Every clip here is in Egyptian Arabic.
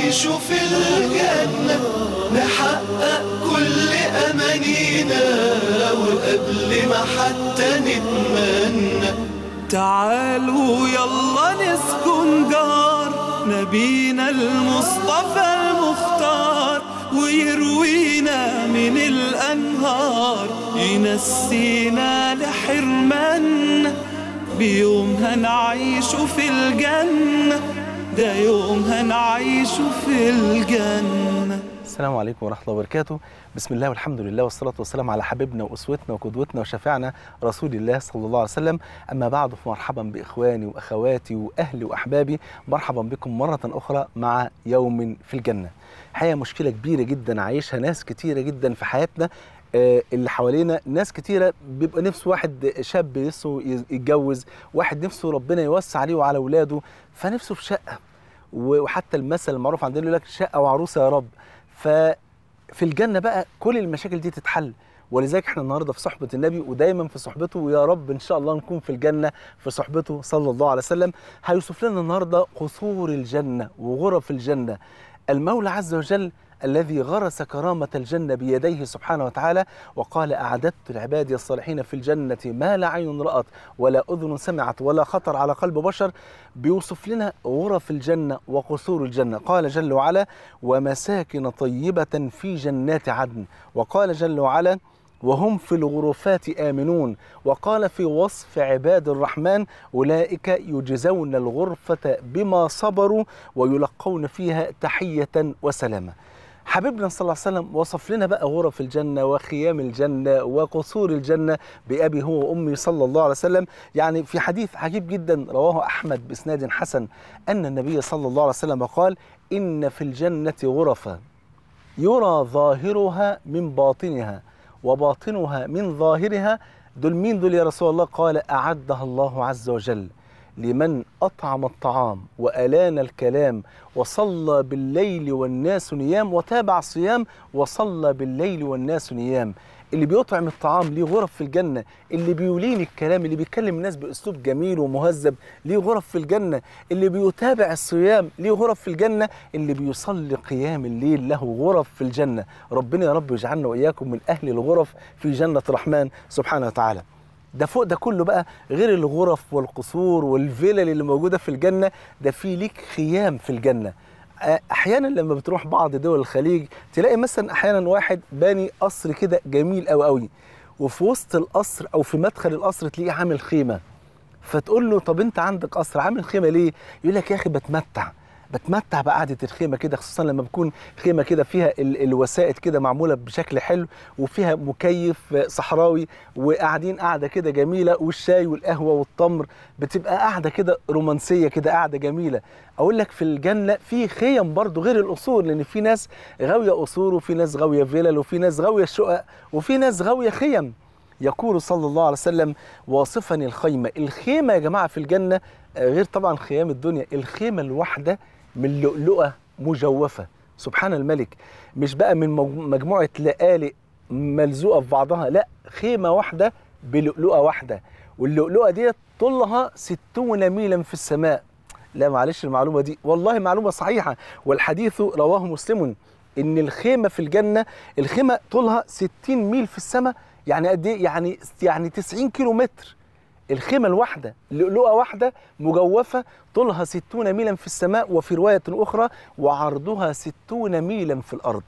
نعيش في الجنة نحقق كل أمانينا وقبل ما حتى نتمنى تعالوا يلا نسكن جار نبينا المصطفى المختار ويروينا من الأنهار ينسينا لحرمنا بيوم هنعيش في الجنة ده يوم هنعيش في الجنة السلام عليكم ورحمة الله وبركاته بسم الله والحمد لله والصلاة والسلام على حبيبنا وأسوتنا وقدوتنا وشفيعنا رسول الله صلى الله عليه وسلم أما بعد فمرحبا بإخواني وأخواتي وأهلي وأحبابي مرحبا بكم مرة أخرى مع يوم في الجنة حقيقة مشكلة كبيرة جدا عايشها ناس كتيرة جدا في حياتنا آه، اللي حوالينا ناس كتيرة بيبقى نفسه واحد شاب نفسه يتجوز واحد نفسه ربنا يوسع عليه وعلى أولاده فنفسه في شقة وحتى المثل المعروف عندنا يقول لك شقة وعروسة يا رب ففي الجنة بقى كل المشاكل دي تتحل ولذلك احنا النهارده في صحبة النبي ودايما في صحبته ويا رب ان شاء الله نكون في الجنة في صحبته صلى الله عليه وسلم هيوصف لنا النهارده قصور الجنة وغرف الجنة المولى عز وجل الذي غرس كرامة الجنة بيديه سبحانه وتعالى وقال أعددت لعبادي الصالحين في الجنة ما لا عين رأت ولا أذن سمعت ولا خطر على قلب بشر بيوصف لنا غرف الجنة وقصور الجنة قال جل وعلا ومساكن طيبة في جنات عدن وقال جل وعلا وهم في الغرفات آمنون وقال في وصف عباد الرحمن أولئك يجزون الغرفة بما صبروا ويلقون فيها تحية وسلامة حبيبنا صلى الله عليه وسلم وصف لنا بقى غرف الجنة وخيام الجنة وقصور الجنة بأبي هو وأمي صلى الله عليه وسلم يعني في حديث عجيب جدا رواه أحمد بإسناد حسن أن النبي صلى الله عليه وسلم قال إن في الجنة غرفا يرى ظاهرها من باطنها وباطنها من ظاهرها دول مين دول يا رسول الله قال أعدها الله عز وجل لمن أطعم الطعام وألان الكلام وصلى بالليل والناس نيام وتابع الصيام وصلى بالليل والناس نيام اللي بيطعم الطعام ليه غرف في الجنة اللي بيولين الكلام اللي بيتكلم الناس بأسلوب جميل ومهذب ليه غرف في الجنة اللي بيتابع الصيام ليه غرف في الجنة اللي بيصلي قيام الليل له غرف في الجنة ربنا يا رب يجعلنا وإياكم من أهل الغرف في جنة الرحمن سبحانه وتعالى ده فوق ده كله بقى غير الغرف والقصور والفلل اللي موجوده في الجنه ده في ليك خيام في الجنه احيانا لما بتروح بعض دول الخليج تلاقي مثلا احيانا واحد باني قصر كده جميل قوي قوي وفي وسط القصر او في مدخل القصر تلاقيه عامل خيمه فتقول له طب انت عندك قصر عامل خيمه ليه يقول لك يا اخي بتمتع بتمتع بقعدة الخيمة كده خصوصا لما بكون خيمة كده فيها ال الوسائد كده معمولة بشكل حلو وفيها مكيف صحراوي وقاعدين قاعدة كده جميلة والشاي والقهوة والتمر بتبقى قاعدة كده رومانسية كده قاعدة جميلة أقول لك في الجنة في خيم برضو غير القصور لأن في ناس غاوية قصور وفي ناس غاوية فيلل وفي ناس غاوية شقق وفي ناس غاوية خيم يقول صلى الله عليه وسلم واصفا الخيمة الخيمة يا جماعة في الجنة غير طبعا خيام الدنيا الخيمة الواحدة من لؤلؤة مجوفة سبحان الملك مش بقى من مجموعة لآلئ ملزوقة في بعضها لا خيمة واحدة بلؤلؤة واحدة واللؤلؤة دي طولها ستون ميلا في السماء لا معلش المعلومة دي والله معلومة صحيحة والحديث رواه مسلم إن الخيمة في الجنة الخيمة طولها 60 ميل في السماء يعني قد إيه؟ يعني يعني 90 كيلو متر الخيمة الواحدة لؤلؤة واحدة مجوفة طولها ستون ميلا في السماء وفي رواية أخرى وعرضها ستون ميلا في الأرض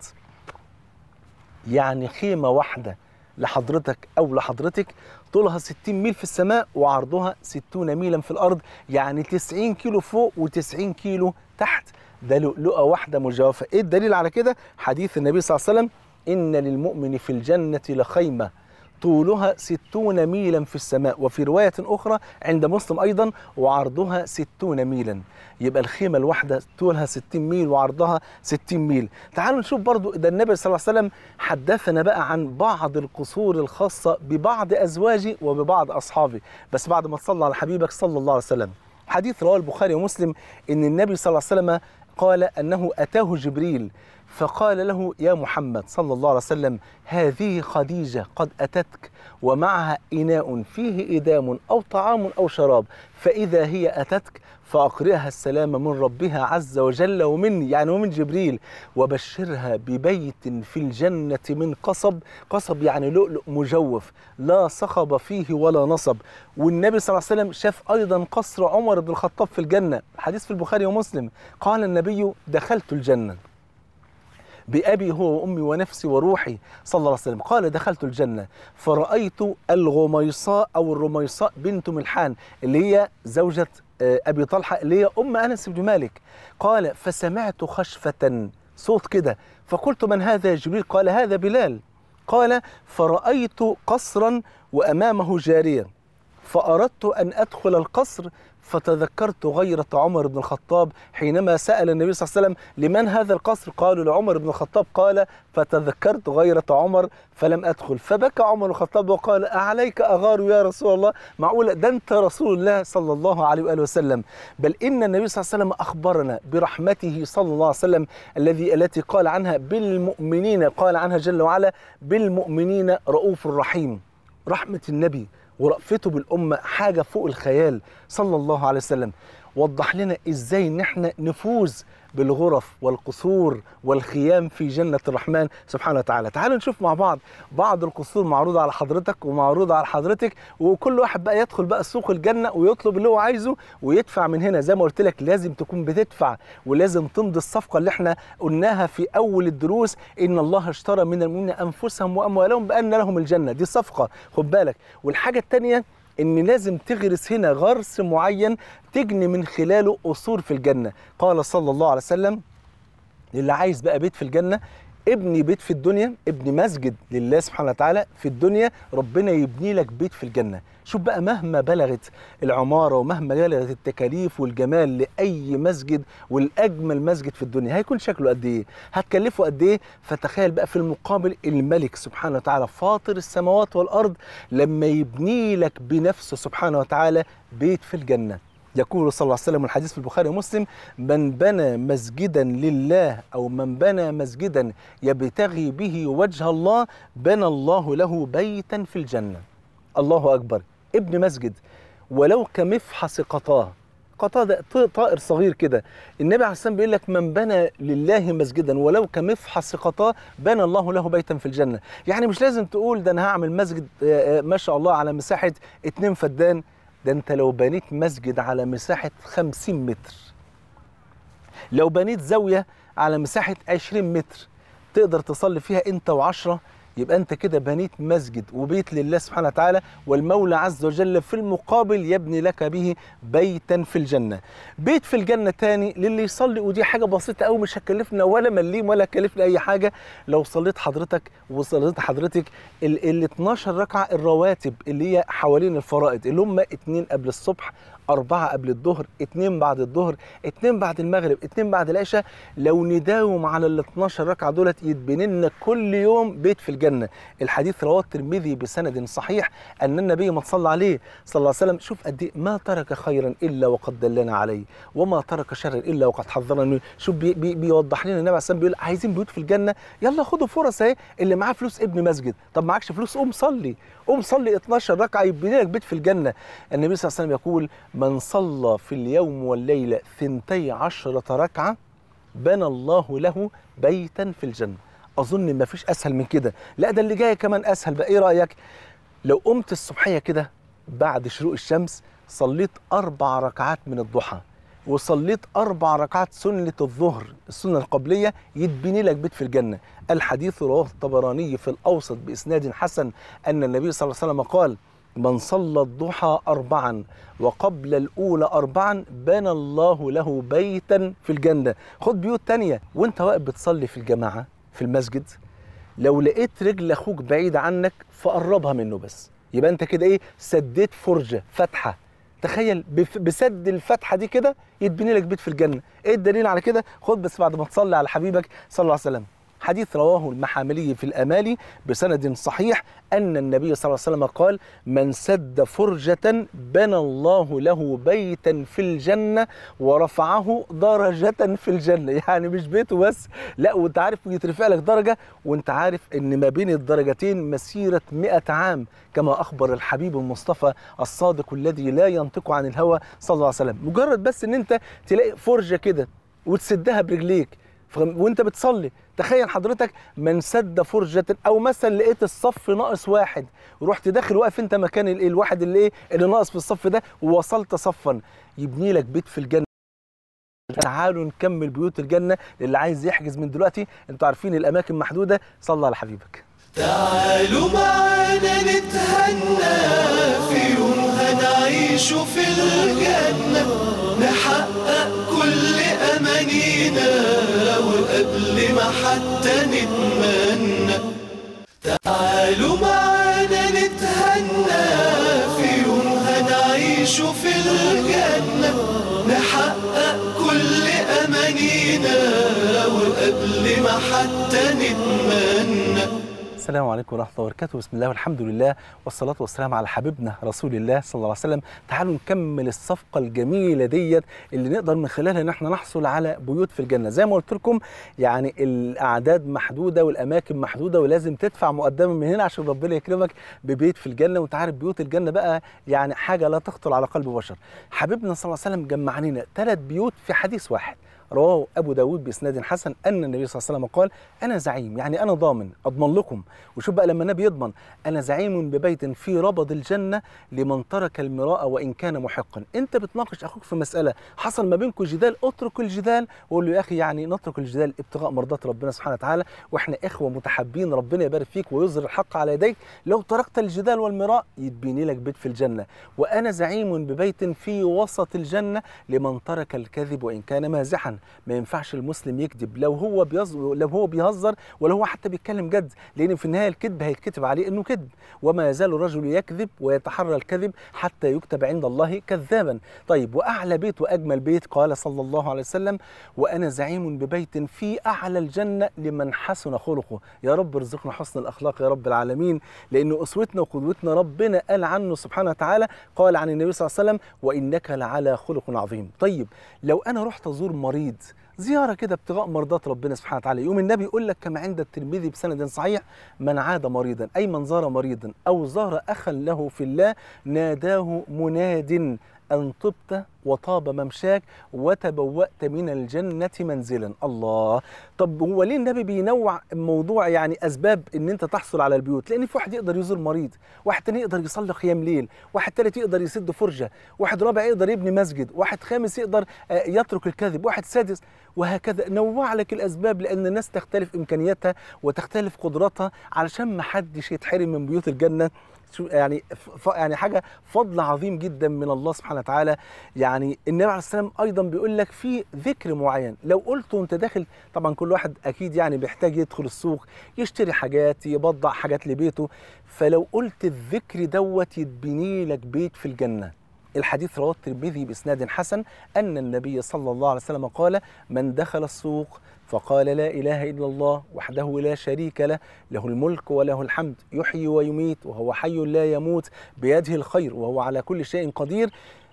يعني خيمة واحدة لحضرتك أو لحضرتك طولها 60 ميل في السماء وعرضها 60 ميلا في الأرض يعني 90 كيلو فوق و90 كيلو تحت ده لؤلؤة واحدة مجوفة إيه الدليل على كده؟ حديث النبي صلى الله عليه وسلم إن للمؤمن في الجنة لخيمة طولها ستون ميلا في السماء وفي رواية أخرى عند مسلم أيضا وعرضها ستون ميلا يبقى الخيمة الواحدة طولها ستين ميل وعرضها ستين ميل تعالوا نشوف برضو ده النبي صلى الله عليه وسلم حدثنا بقى عن بعض القصور الخاصة ببعض أزواجي وببعض أصحابي بس بعد ما تصلى على حبيبك صلى الله عليه وسلم حديث رواه البخاري ومسلم إن النبي صلى الله عليه وسلم قال أنه أتاه جبريل فقال له يا محمد صلى الله عليه وسلم هذه خديجة قد أتتك ومعها إناء فيه إدام أو طعام أو شراب فإذا هي أتتك فأقرئها السلام من ربها عز وجل ومني يعني ومن جبريل وبشرها ببيت في الجنة من قصب قصب يعني لؤلؤ مجوف لا صخب فيه ولا نصب والنبي صلى الله عليه وسلم شاف أيضا قصر عمر بن الخطاب في الجنة حديث في البخاري ومسلم قال النبي دخلت الجنة بأبي هو وأمي ونفسي وروحي صلى الله عليه وسلم قال دخلت الجنة فرأيت الغميصاء أو الرميصاء بنت ملحان اللي هي زوجة آه، أبي طلحة اللي هي أم أنس بن مالك قال فسمعت خشفة صوت كده فقلت من هذا يا جبريل قال هذا بلال قال فرأيت قصرا وأمامه جارية فأردت أن أدخل القصر فتذكرت غيرة عمر بن الخطاب حينما سأل النبي صلى الله عليه وسلم لمن هذا القصر قالوا لعمر بن الخطاب قال فتذكرت غيرة عمر فلم أدخل فبكى عمر بن الخطاب وقال أعليك أغار يا رسول الله معقولة ده أنت رسول الله صلى الله عليه وآله وسلم بل إن النبي صلى الله عليه وسلم أخبرنا برحمته صلى الله عليه وسلم الذي التي قال عنها بالمؤمنين قال عنها جل وعلا بالمؤمنين رؤوف رحيم رحمة النبي ورأفته بالأمة حاجة فوق الخيال صلى الله عليه وسلم وضح لنا إزاي إن احنا نفوز بالغرف والقصور والخيام في جنة الرحمن سبحانه وتعالى تعالوا نشوف مع بعض بعض القصور معروضة على حضرتك ومعروضة على حضرتك وكل واحد بقى يدخل بقى سوق الجنة ويطلب اللي هو عايزه ويدفع من هنا زي ما قلت لك لازم تكون بتدفع ولازم تمضي الصفقة اللي احنا قلناها في أول الدروس إن الله اشترى من المؤمنين أنفسهم وأموالهم بأن لهم الجنة دي صفقة خد بالك والحاجة التانية ان لازم تغرس هنا غرس معين تجني من خلاله قصور في الجنه قال صلى الله عليه وسلم للي عايز بقى بيت في الجنه ابني بيت في الدنيا ابني مسجد لله سبحانه وتعالى في الدنيا ربنا يبني لك بيت في الجنه شوف بقى مهما بلغت العماره ومهما بلغت التكاليف والجمال لاي مسجد والاجمل مسجد في الدنيا هيكون شكله قد ايه هتكلفه قد ايه فتخيل بقى في المقابل الملك سبحانه وتعالى فاطر السماوات والارض لما يبني لك بنفسه سبحانه وتعالى بيت في الجنه يقول صلى الله عليه وسلم الحديث في البخاري ومسلم من بنى مسجدا لله او من بنى مسجدا يبتغي به وجه الله بنى الله له بيتا في الجنه الله اكبر ابن مسجد ولو كمفحص قطاه قطاه ده ط- طائر صغير كده النبي عليه السلام بيقول لك من بنى لله مسجدا ولو كمفحص قطاه بنى الله له بيتا في الجنه يعني مش لازم تقول ده انا هعمل مسجد آه، آه، ما شاء الله على مساحه اتنين فدان ده انت لو بنيت مسجد على مساحة 50 متر لو بنيت زاوية على مساحة 20 متر تقدر تصلي فيها انت وعشرة يبقى انت كده بنيت مسجد وبيت لله سبحانه وتعالى والمولى عز وجل في المقابل يبني لك به بيتا في الجنة بيت في الجنة تاني للي يصلي ودي حاجة بسيطة قوي مش هتكلفنا ولا مليم ولا هتكلفنا اي حاجة لو صليت حضرتك وصليت حضرتك ال, ال 12 ركعة الرواتب اللي هي حوالين الفرائض اللي هم اتنين قبل الصبح أربعة قبل الظهر اتنين بعد الظهر اتنين بعد المغرب اتنين بعد العشاء لو نداوم على ال 12 ركعة دولت يتبني لنا كل يوم بيت في الجنة الحديث رواه الترمذي بسند صحيح أن النبي ما صلى عليه صلى الله عليه وسلم شوف قد إيه ما ترك خيرا إلا وقد دلنا عليه وما ترك شرا إلا وقد حذرنا منه شوف بي بي بيوضح لنا النبي عليه الصلاة والسلام بيقول عايزين بيوت في الجنة يلا خدوا فرص اهي اللي معاه فلوس ابن مسجد طب معكش فلوس قوم صلي قوم صلي 12 ركعة يبني لك بيت في الجنة النبي صلى الله عليه وسلم يقول من صلى في اليوم والليلة ثنتي عشرة ركعة بنى الله له بيتا في الجنة أظن ما فيش أسهل من كده لا ده اللي جاي كمان أسهل بقى إيه رأيك لو قمت الصبحية كده بعد شروق الشمس صليت أربع ركعات من الضحى وصليت أربع ركعات سنة الظهر السنة القبلية يتبني لك بيت في الجنة الحديث رواه الطبراني في الأوسط بإسناد حسن أن النبي صلى الله عليه وسلم قال من صلى الضحى أربعا وقبل الأولى أربعا بنى الله له بيتا في الجنة خد بيوت تانية وانت واقف بتصلي في الجماعة في المسجد لو لقيت رجل أخوك بعيد عنك فقربها منه بس يبقى انت كده ايه سديت فرجة فتحة تخيل بف- بسد الفتحة دي كده يتبني لك بيت في الجنة ايه الدليل على كده خد بس بعد ما تصلي على حبيبك صلى الله عليه وسلم حديث رواه المحاملي في الأمالي بسند صحيح أن النبي صلى الله عليه وسلم قال من سد فرجة بنى الله له بيتا في الجنة ورفعه درجة في الجنة يعني مش بيته بس لا وانت عارف يترفع لك درجة وانت عارف ان ما بين الدرجتين مسيرة مئة عام كما أخبر الحبيب المصطفى الصادق الذي لا ينطق عن الهوى صلى الله عليه وسلم مجرد بس ان انت تلاقي فرجة كده وتسدها برجليك وانت بتصلي تخيل حضرتك من سد فرجة او مثلا لقيت الصف ناقص واحد ورحت داخل واقف انت مكان الايه الواحد اللي ايه اللي ناقص في الصف ده ووصلت صفا يبني لك بيت في الجنة تعالوا نكمل بيوت الجنة اللي عايز يحجز من دلوقتي انتوا عارفين الاماكن محدودة صلى على حبيبك تعالوا معانا نتهنى في يوم هنعيش في الجنة نحقق كل أمانينا وقبل ما حتى نتمنى تعالوا معانا نتهنى في يوم هنعيش في الجنة نحقق كل أمانينا وقبل ما حتى نتمنى السلام عليكم ورحمة الله وبركاته بسم الله والحمد لله والصلاة والسلام على حبيبنا رسول الله صلى الله عليه وسلم تعالوا نكمل الصفقة الجميلة ديت اللي نقدر من خلالها ان احنا نحصل على بيوت في الجنة زي ما قلت لكم يعني الأعداد محدودة والأماكن محدودة ولازم تدفع مقدما من هنا عشان ربنا يكرمك ببيت في الجنة وانت عارف بيوت الجنة بقى يعني حاجة لا تخطر على قلب بشر حبيبنا صلى الله عليه وسلم جمع لنا ثلاث بيوت في حديث واحد رواه أبو داود بإسناد حسن أن النبي صلى الله عليه وسلم قال أنا زعيم يعني أنا ضامن أضمن لكم وشوف بقى لما النبي يضمن أنا زعيم ببيت في ربض الجنة لمن ترك المراء وإن كان محقا أنت بتناقش أخوك في مسألة حصل ما بينكم جدال اترك الجدال وقول له يا أخي يعني نترك الجدال ابتغاء مرضات ربنا سبحانه وتعالى وإحنا إخوة متحابين ربنا يبارك فيك ويظهر الحق على يديك لو تركت الجدال والمراء يتبني لك بيت في الجنة وأنا زعيم ببيت في وسط الجنة لمن ترك الكذب وإن كان مازحا ما ينفعش المسلم يكذب لو هو بيز... لو هو بيهزر ولا هو حتى بيتكلم جد لان في النهايه الكذب هيتكتب عليه انه كذب وما يزال الرجل يكذب ويتحرى الكذب حتى يكتب عند الله كذابا طيب واعلى بيت واجمل بيت قال صلى الله عليه وسلم وانا زعيم ببيت في اعلى الجنه لمن حسن خلقه يا رب ارزقنا حسن الاخلاق يا رب العالمين لان اسوتنا وقدوتنا ربنا قال عنه سبحانه وتعالى قال عن النبي صلى الله عليه وسلم وانك لعلى خلق عظيم طيب لو انا رحت ازور مريض زيارة كده ابتغاء مرضات ربنا سبحانه وتعالى يوم النبي يقول لك كما عند الترمذي بسند صحيح من عاد مريضا أي من زار مريضا أو زار أخا له في الله ناداه مناد أن طبت وطاب ممشاك وتبوأت من الجنة منزلا الله طب هو ليه النبي بينوع الموضوع يعني أسباب أن أنت تحصل على البيوت لأن في واحد يقدر يزور مريض واحد تاني يقدر يصلي قيام ليل واحد تالت يقدر يسد فرجة واحد رابع يقدر يبني مسجد واحد خامس يقدر يترك الكذب واحد سادس وهكذا نوع لك الأسباب لأن الناس تختلف إمكانياتها وتختلف قدراتها علشان ما حدش يتحرم من بيوت الجنة يعني ف يعني حاجه فضل عظيم جدا من الله سبحانه وتعالى يعني النبي عليه السلام ايضا بيقول لك في ذكر معين لو قلته وانت داخل طبعا كل واحد اكيد يعني بيحتاج يدخل السوق يشتري حاجات يبضع حاجات لبيته فلو قلت الذكر دوت يتبني لك بيت في الجنه الحديث رواه الترمذي باسناد حسن ان النبي صلى الله عليه وسلم قال من دخل السوق فقال لا اله الا الله وحده لا شريك له له الملك وله الحمد يحيي ويميت وهو حي لا يموت بيده الخير وهو على كل شيء قدير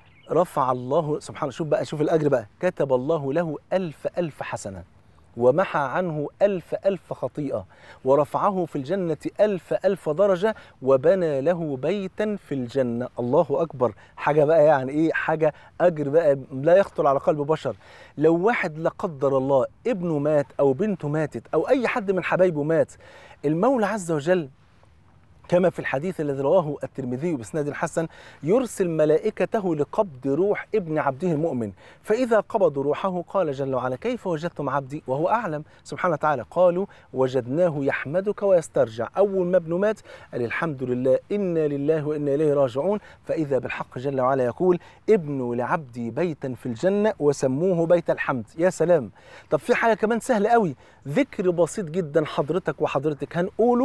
رفع الله سبحانه شوف بقى شوف الاجر بقى كتب الله له الف الف حسنه ومحى عنه ألف ألف خطيئة ورفعه في الجنة ألف ألف درجة وبنى له بيتا في الجنة الله أكبر حاجة بقى يعني إيه حاجة أجر بقى لا يخطر على قلب بشر لو واحد لا قدر الله ابنه مات أو بنته ماتت أو أي حد من حبايبه مات المولى عز وجل كما في الحديث الذي رواه الترمذي باسناد حسن يرسل ملائكته لقبض روح ابن عبده المؤمن فإذا قبضوا روحه قال جل وعلا كيف وجدتم عبدي وهو أعلم سبحانه وتعالى قالوا وجدناه يحمدك ويسترجع أول ما ابنه مات قال الحمد لله إنا لله وإنا إليه راجعون فإذا بالحق جل وعلا يقول ابنوا لعبدي بيتا في الجنة وسموه بيت الحمد يا سلام طب في حاجة كمان سهلة قوي ذكر بسيط جدا حضرتك وحضرتك هنقوله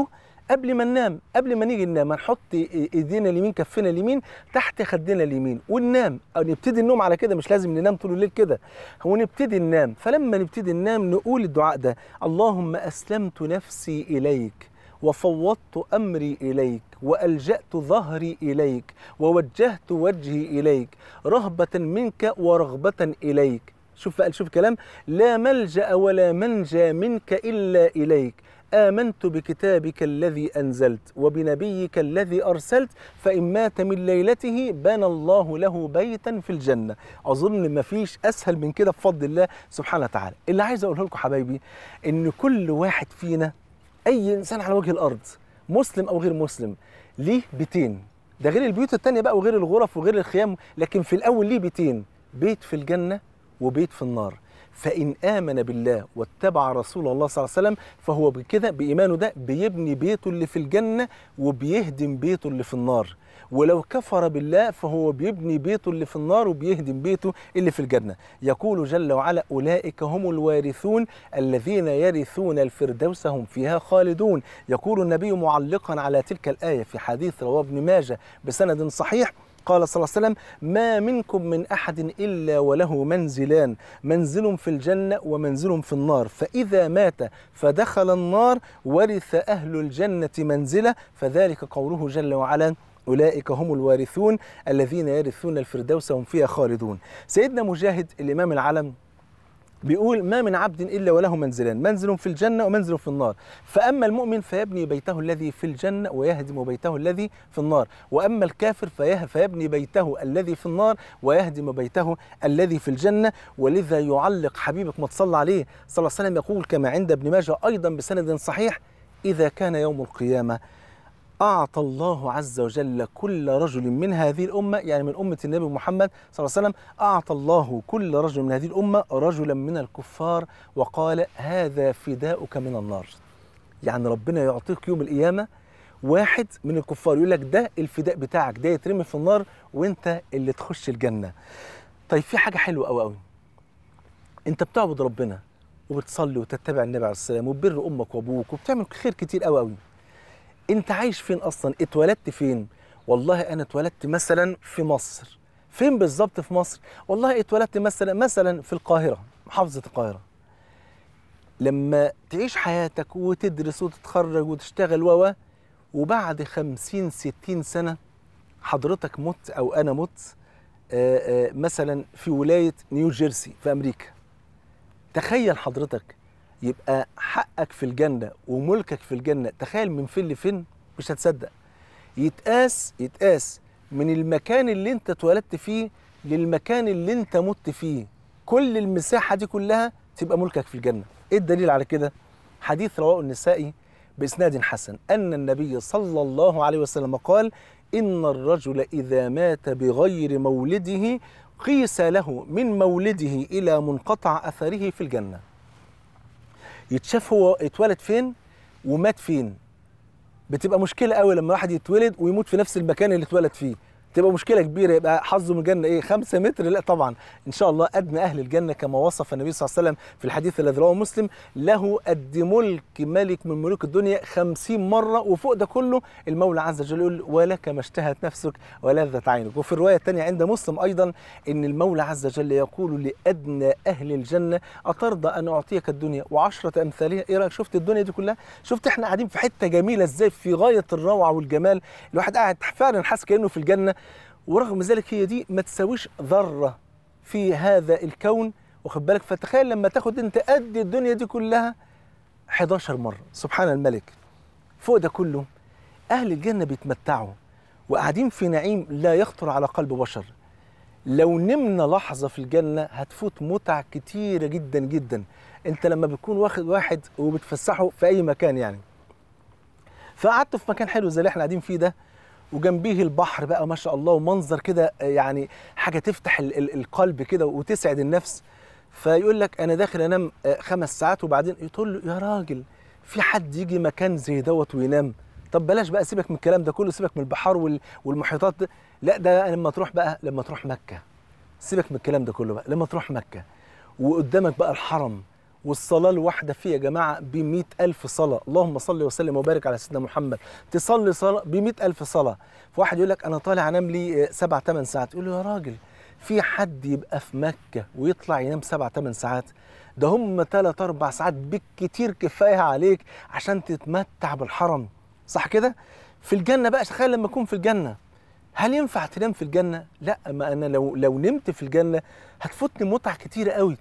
قبل ما ننام قبل ما نيجي ننام هنحط ايدينا اليمين كفنا اليمين تحت خدنا اليمين وننام او نبتدي النوم على كده مش لازم ننام طول الليل كده هو نبتدي ننام فلما نبتدي ننام نقول الدعاء ده اللهم اسلمت نفسي اليك وفوضت امري اليك والجات ظهري اليك ووجهت وجهي اليك رهبه منك ورغبه اليك شوف بقى شوف كلام لا ملجا ولا منجى منك الا اليك آمنت بكتابك الذي أنزلت وبنبيك الذي أرسلت فإن مات من ليلته بنى الله له بيتا في الجنة أظن ما فيش أسهل من كده بفضل الله سبحانه وتعالى اللي عايز أقوله لكم حبايبي إن كل واحد فينا أي إنسان على وجه الأرض مسلم أو غير مسلم ليه بيتين ده غير البيوت التانية بقى وغير الغرف وغير الخيام لكن في الأول ليه بيتين بيت في الجنة وبيت في النار فإن آمن بالله واتبع رسول الله صلى الله عليه وسلم فهو بكده بإيمانه ده بيبني بيته اللي في الجنة وبيهدم بيته اللي في النار ولو كفر بالله فهو بيبني بيته اللي في النار وبيهدم بيته اللي في الجنة يقول جل وعلا أولئك هم الوارثون الذين يرثون الفردوس هم فيها خالدون يقول النبي معلقا على تلك الآية في حديث رواه ابن ماجه بسند صحيح قال صلى الله عليه وسلم ما منكم من احد الا وله منزلان منزل في الجنه ومنزل في النار فاذا مات فدخل النار ورث اهل الجنه منزله فذلك قوله جل وعلا أولئك هم الوارثون الذين يرثون الفردوس هم فيها خالدون سيدنا مجاهد الإمام العلم بيقول ما من عبد الا وله منزلان منزل في الجنه ومنزل في النار فاما المؤمن فيبني بيته الذي في الجنه ويهدم بيته الذي في النار واما الكافر فيه فيبني بيته الذي في النار ويهدم بيته الذي في الجنه ولذا يعلق حبيبك ما تصلى عليه صلى الله عليه وسلم يقول كما عند ابن ماجه ايضا بسند صحيح اذا كان يوم القيامه أعطى الله عز وجل كل رجل من هذه الأمة يعني من أمة النبي محمد صلى الله عليه وسلم أعطى الله كل رجل من هذه الأمة رجلا من الكفار وقال هذا فداؤك من النار يعني ربنا يعطيك يوم القيامة واحد من الكفار يقول لك ده الفداء بتاعك ده يترمي في النار وانت اللي تخش الجنة طيب في حاجة حلوة قوي قوي انت بتعبد ربنا وبتصلي وتتبع النبي عليه السلام وبر امك وابوك وبتعمل خير كتير قوي قوي انت عايش فين اصلا اتولدت فين والله انا اتولدت مثلا في مصر فين بالظبط في مصر والله اتولدت مثلا مثلا في القاهره محافظه القاهره لما تعيش حياتك وتدرس وتتخرج وتشتغل و وبعد خمسين ستين سنة حضرتك مت أو أنا مت آآ آآ مثلا في ولاية نيو جيرسي في أمريكا تخيل حضرتك يبقى حقك في الجنة وملكك في الجنة تخيل من فين لفين مش هتصدق يتقاس يتقاس من المكان اللي انت اتولدت فيه للمكان اللي انت مت فيه كل المساحة دي كلها تبقى ملكك في الجنة ايه الدليل على كده حديث رواه النسائي بإسناد حسن أن النبي صلى الله عليه وسلم قال إن الرجل إذا مات بغير مولده قيس له من مولده إلى منقطع أثره في الجنة يتشاف هو اتولد فين ومات فين بتبقى مشكلة قوي لما واحد يتولد ويموت في نفس المكان اللي اتولد فيه تبقى مشكلة كبيرة يبقى حظه من الجنة ايه خمسة متر لا طبعا ان شاء الله ادنى اهل الجنة كما وصف النبي صلى الله عليه وسلم في الحديث الذي رواه مسلم له قد ملك ملك من ملوك الدنيا خمسين مرة وفوق ده كله المولى عز وجل يقول ولك ما اشتهت نفسك ولذت عينك وفي الرواية الثانية عند مسلم ايضا ان المولى عز وجل يقول لادنى اهل الجنة اترضى ان اعطيك الدنيا وعشرة امثالها ايه رايك شفت الدنيا دي كلها شفت احنا قاعدين في حتة جميلة ازاي في غاية الروعة والجمال الواحد قاعد فعلا حاسس كانه في الجنة ورغم ذلك هي دي ما تساويش ذره في هذا الكون واخد بالك فتخيل لما تاخد انت قد الدنيا دي كلها 11 مره سبحان الملك فوق ده كله اهل الجنه بيتمتعوا وقاعدين في نعيم لا يخطر على قلب بشر لو نمنا لحظه في الجنه هتفوت متع كتيره جدا جدا انت لما بتكون واخد واحد وبتفسحه في اي مكان يعني فقعدت في مكان حلو زي اللي احنا قاعدين فيه ده وجنبيه البحر بقى ما شاء الله ومنظر كده يعني حاجه تفتح ال ال القلب كده وتسعد النفس فيقول لك انا داخل انام خمس ساعات وبعدين تقول له يا راجل في حد يجي مكان زي دوت وينام طب بلاش بقى سيبك من الكلام ده كله سيبك من البحار وال والمحيطات ده لا ده لما تروح بقى لما تروح مكه سيبك من الكلام ده كله بقى لما تروح مكه وقدامك بقى الحرم والصلاة الواحدة فيه يا جماعة بمئة ألف صلاة اللهم صل وسلم وبارك على سيدنا محمد تصلي صلاة بمئة ألف صلاة فواحد يقول لك أنا طالع أنام لي سبع ثمان ساعات يقول له يا راجل في حد يبقى في مكة ويطلع ينام سبع ثمان ساعات ده هم ثلاث أربع ساعات بالكتير كفاية عليك عشان تتمتع بالحرم صح كده؟ في الجنة بقى تخيل لما أكون في الجنة هل ينفع تنام في الجنة؟ لا ما أنا لو لو نمت في الجنة هتفوتني متعة كتيرة قوي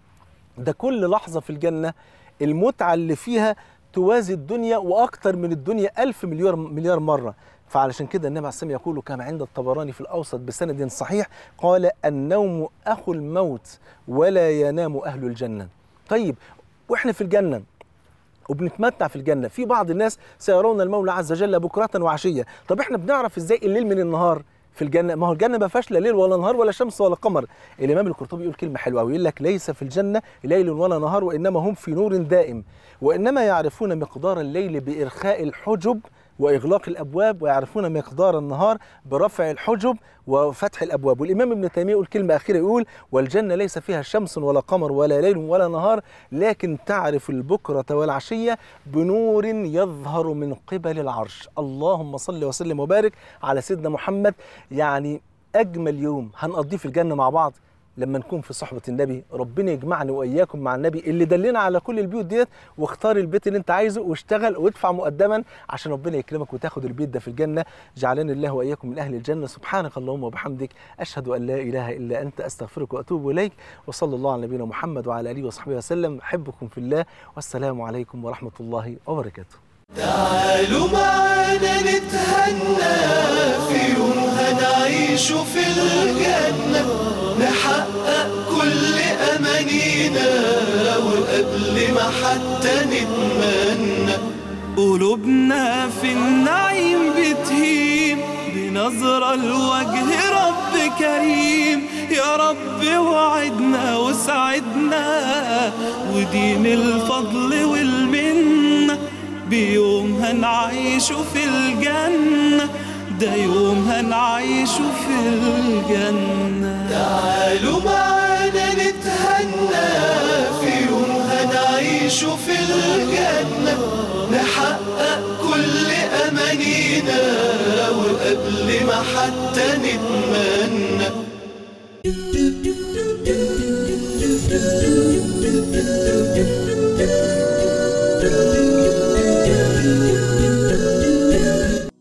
ده كل لحظة في الجنة المتعة اللي فيها توازي الدنيا وأكتر من الدنيا ألف مليار مليار مرة فعلشان كده النبي عليه الصلاة والسلام يقول كما عند الطبراني في الأوسط بسند صحيح قال النوم أخو الموت ولا ينام أهل الجنة طيب وإحنا في الجنة وبنتمتع في الجنة في بعض الناس سيرون المولى عز وجل بكرة وعشية طب احنا بنعرف ازاي الليل من النهار في الجنة ما هو الجنة ما فيهاش لا ليل ولا نهار ولا شمس ولا قمر الإمام القرطبي يقول كلمة حلوة ويقول لك ليس في الجنة ليل ولا نهار وإنما هم في نور دائم وإنما يعرفون مقدار الليل بإرخاء الحجب وإغلاق الأبواب ويعرفون مقدار النهار برفع الحجب وفتح الأبواب والإمام ابن تيمية يقول كلمة أخيرة يقول والجنة ليس فيها شمس ولا قمر ولا ليل ولا نهار لكن تعرف البكرة والعشية بنور يظهر من قبل العرش اللهم صل وسلم وبارك على سيدنا محمد يعني أجمل يوم هنقضيه في الجنة مع بعض لما نكون في صحبة النبي ربنا يجمعني وإياكم مع النبي اللي دلنا على كل البيوت ديت واختار البيت اللي انت عايزه واشتغل وادفع مقدما عشان ربنا يكرمك وتاخد البيت ده في الجنة جعلني الله وإياكم من أهل الجنة سبحانك اللهم وبحمدك أشهد أن لا إله إلا أنت أستغفرك وأتوب إليك وصلى الله على نبينا محمد وعلى آله وصحبه وسلم أحبكم في الله والسلام عليكم ورحمة الله وبركاته تعالوا معانا نتهنى في يوم هنعيش في الجنة نحقق كل أمانينا وقبل ما حتى نتمنى قلوبنا في النعيم بتهيم بنظرة لوجه رب كريم يا رب وعدنا وسعدنا ودين الفضل والمنة بيوم هنعيشه في الجنة ده يوم هنعيشه في الجنة تعالوا معانا نتهنى في يوم هنعيشه في الجنة نحقق كل أمانينا وقبل ما حتى نتمنى